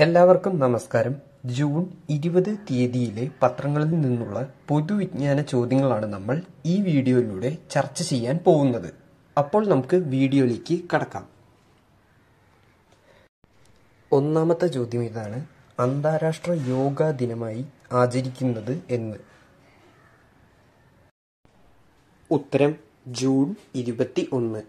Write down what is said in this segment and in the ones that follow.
എല്ലാവർക്കും നമസ്കാരം ജൂൺ ഇരുപത് തീയതിയിലെ പത്രങ്ങളിൽ നിന്നുള്ള പൊതുവിജ്ഞാന ചോദ്യങ്ങളാണ് നമ്മൾ ഈ വീഡിയോയിലൂടെ ചർച്ച ചെയ്യാൻ പോകുന്നത് അപ്പോൾ നമുക്ക് വീഡിയോയിലേക്ക് കടക്കാം ഒന്നാമത്തെ ചോദ്യം ഇതാണ് അന്താരാഷ്ട്ര യോഗാ ദിനമായി ആചരിക്കുന്നത് എന്ന് ഉത്തരം ജൂൺ ഇരുപത്തി ഒന്ന്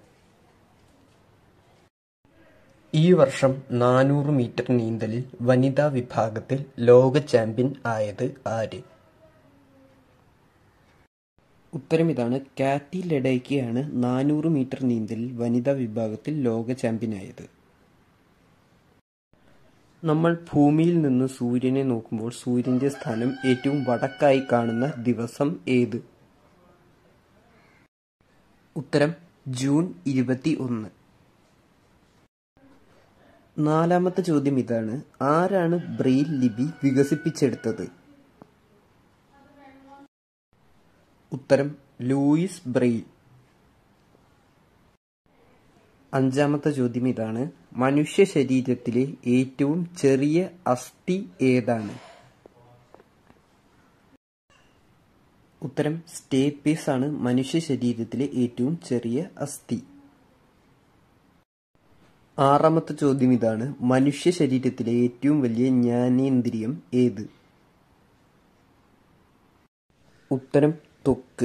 ഈ വർഷം നാനൂറ് മീറ്റർ നീന്തലിൽ വനിതാ വിഭാഗത്തിൽ ലോക ചാമ്പ്യൻ ആയത് ആര് ഉത്തരം ഇതാണ് കാറ്റി ലഡൈക്കയാണ് നാനൂറ് മീറ്റർ നീന്തലിൽ വനിതാ വിഭാഗത്തിൽ ലോക ചാമ്പ്യനായത് നമ്മൾ ഭൂമിയിൽ നിന്ന് സൂര്യനെ നോക്കുമ്പോൾ സൂര്യന്റെ സ്ഥാനം ഏറ്റവും വടക്കായി കാണുന്ന ദിവസം ഏത് ഉത്തരം ജൂൺ ഇരുപത്തി ഒന്ന് നാലാമത്തെ ചോദ്യം ഇതാണ് ആരാണ് ബ്രെയിൽ ലിപി വികസിപ്പിച്ചെടുത്തത് ഉത്തരം ലൂയിസ് ബ്രെയിൽ അഞ്ചാമത്തെ ചോദ്യം ഇതാണ് മനുഷ്യ ശരീരത്തിലെ ഏറ്റവും ചെറിയ അസ്ഥി ഏതാണ് ഉത്തരം സ്റ്റേപ്പീസ് ആണ് മനുഷ്യ ശരീരത്തിലെ ഏറ്റവും ചെറിയ അസ്ഥി ആറാമത്തെ ചോദ്യം ഇതാണ് മനുഷ്യ ശരീരത്തിലെ ഏറ്റവും വലിയ ജ്ഞാനേന്ദ്രിയം ഏത് ഉത്തരം ത്വക്ക്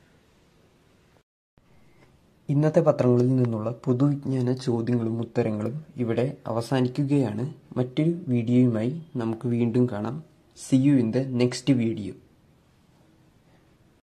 ഇന്നത്തെ പത്രങ്ങളിൽ നിന്നുള്ള പൊതുവിജ്ഞാന ചോദ്യങ്ങളും ഉത്തരങ്ങളും ഇവിടെ അവസാനിക്കുകയാണ് മറ്റൊരു വീഡിയോയുമായി നമുക്ക് വീണ്ടും കാണാം see you in the next video